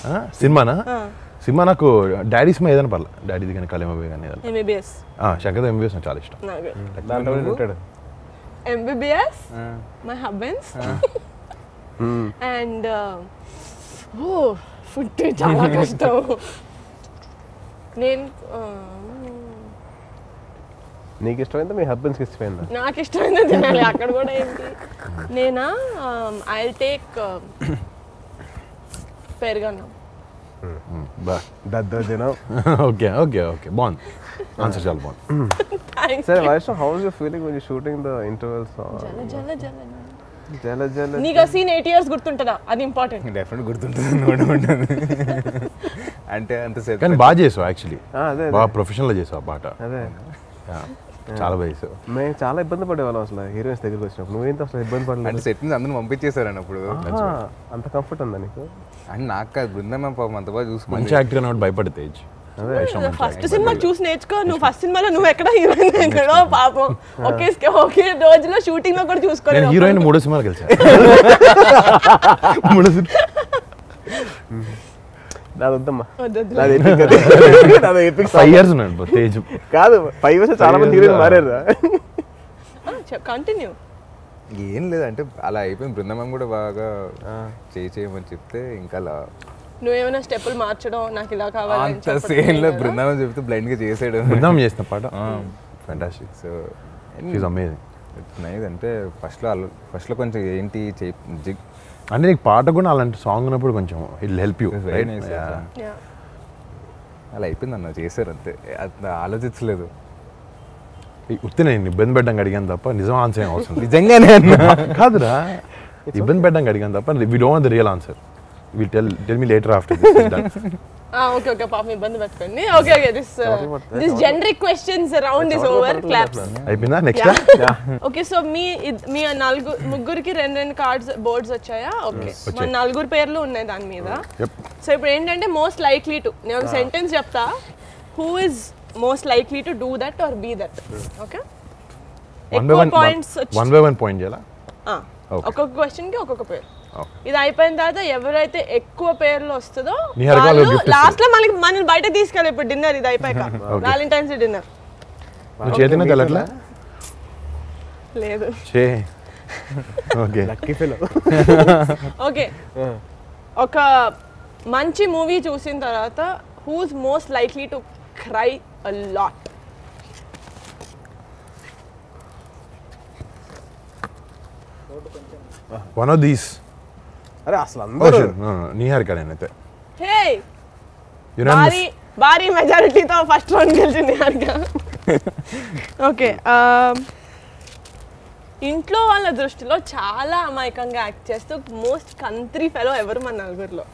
ఆ, సినిమానా సినిమా నాకు డాడీ సినిమా ఏదైనా పర్లే డాడీది కానీ కలేమబే కానీ ఏదైనా ఎంబీబీఎస్ ఆ, శంకర్ ఎంబీఎస్ నాకు చాలా ఇష్టం నాకు దాంట్లో కూడా ఉంటాడు ఎంబీబీఎస్ మై హస్బెండ్స్ అండ్ ఓ ఫుడ్ చాలా కష్టం నేను ఆ, నీకు ఇష్టమైందా మీ హస్బెండ్స్కి ఇష్టమైందా నాకు ఇష్టమైన తినాలి అక్కడ కూడా ఏంటి నేనా ఐ టేక్ పెరుగన్నం బా దద్దోజనం ఓకే ఓకే ఓకే బాగుంది ఆన్సర్ చాలా బాగుంది థ్యాంక్స్ సరే Vaishnav how is you feeling when you shooting the intervals జల జల జల జల జల నీకు ఆ సీన్ ఎయిట్ ఇయర్స్ గుర్తుంటుందా అది ఇంపార్టెంట్ డెఫినెట్ గుర్తుంటుంది కూడా ఉంటుంది అంటే అంతసేపు కానీ బాగా చేసావు యాక్చువల్లీ ఆ, అదే బాగా ప్రొఫెషనల్గా చేసావు ఆ పాట అదే Yeah. చాలా బాగా చేసావు మేము చాలా ఇబ్బంది పడేవాళ్ళం అసలు హీరోయిన్స్ దగ్గరికి వచ్చినప్పుడు నువ్వేంత అసలు ఇబ్బంది అంటే పడలేదు సెట్ నుంచి అందరూ పంపించేశారని అప్పుడు ఆహా, అంత కంఫర్ట్ ఉందా నీకు అండ్ నాకు కాదు బృందం పాపం అంత బాగా చూసుకుంది మంచి యాక్టర్ అన్నట్టు భయపడి తేజ్ ఫస్ట్ సినిమా చూసి నేర్చుకో నువ్వు ఫస్ట్ సినిమాలో నువ్వు ఎక్కడ హీరోయిన్ ఎక్కడో పాపం ఒకే ఒకే రోజులో షూటింగ్ లో కూడా నేను చూసుకోలేదు హీరోయిన్ మూడో సినిమాలు కలిసా మూడో సినిమా నాది వద్దమ్మా వద్దు, వద్దు. నాది epic అది. నాది epic ఫైవ్ ఇయర్స్ ఉన్నాడు తేజ్ కాదు ఫైవ్ ఇయర్స్ చాలా మంది హీరోయిన్ మారారు కంటిన్యూ ఏం లేదు అంటే అలా అయిపోయింది బృందం కూడా బాగా చేయి చేయమని చెప్తే ఇంకా అలా నువ్వేమైనా స్టెప్పులు మార్చడం నాకు ఇలా కావాలి అని అంత చెప్పడం సేమ్ లో లేదా? బృందావనం చెప్తే బ్లైండ్ గా చేసాడు బృందాం చేసిన పాట fantastic so is amazing nice అంటే ఫస్ట్ లో ఫస్ట్ లో కొంచెం ఏంటి చేయి జిగ్ అంటే నీకు పాట కూడా అలాంటి సాంగ్ ఉన్నప్పుడు కొంచెం it help you It's very nice, yeah. Yeah. అలా అయిపోయింది అన్న చేశారు అంతే అంత ఆలోచించలేదు ఉత్తి నేను ఇబ్బంది పెట్టడానికి అడిగాను తప్ప నిజం ఆన్సర్ ఏం అవసరం లేదు. నిజంగానే అన్న కాదురా ఇబ్బంది పెట్టడానికి అడిగాను తప్ప we don't the real answer will tell tell me later after ఆ, ఓకే ఓకే పాపం ఇబ్బంది పెట్టుకోండి okay okay this this generic questions around is over claps అయిపోయిందా నెక్స్ట్ ఓకే సో మీ ఇద్- మీ నలుగురు ముగ్గురికి రెండు రెండు కార్డ్స్ బోర్డ్స్ వచ్చాయా ఓకే మన వచ్చాయి. నలుగురు పేర్లు ఉన్నాయి దాని మీద Yep. సో ఇప్పుడు ఏంటంటే మోస్ట్ లైక్లీ టు నేను ఒక సెంటెన్స్ చెప్తా who is most likely to do that or be that okay one by ఎక్కువ one points one by one point చేయాలా Okay. ఒక్కొక్క క్వశ్చన్ కి ఒక్కొక్క పేరు Okay. ఇది అయిపోయిన తర్వాత ఎవరైతే ఎక్కువ పేర్లు వస్తుందో నిహారిక వాళ్ళకి gift ఇస్తారు. లాస్ట్ లో మనకి మనల్ని బయట తీసుకెళ్ళి ఇప్పుడు డిన్నర్ ఇది అయిపోయాక వ్యాలంటైన్స్ డే డిన్నర్ నువ్వు చేతిన తెలట్లా లేదు చే ఓకే లక్కీ ఫీల్ ఓకే ఒక మంచి మూవీ చూసిన తర్వాత who's most likely to cry a lot one of these అరే అసలు అందరూ నిహారిక నేనైతే హే యునానిమస్ భారీ భారీ మెజారిటీతో ఫస్ట్ రౌండ్ గెలిచింది కనుక ఓకే ఇంట్లో వాళ్ళ దృష్టిలో చాలా అమాయకంగా యాక్ట్ చేస్తూ మోస్ట్ కంట్రీ ఫెలో ఎవరు మన నలుగురిలో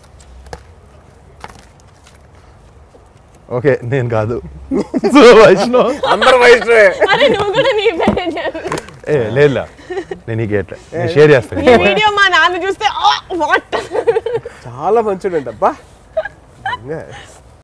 ఓకే నేను కాదు సో వైష్ణవ్ అందరు వైష్ణవే అరే నువ్వు కూడా నీ పేరే చెప్పు. ఏ లేదులా నేను నీకు ఎట్లా నేను షేర్ చేస్తాను ఈ వీడియో మా నాన్న చూస్తే వాట్ చాలా మంచిడు అంట అబ్బా నిజంగా.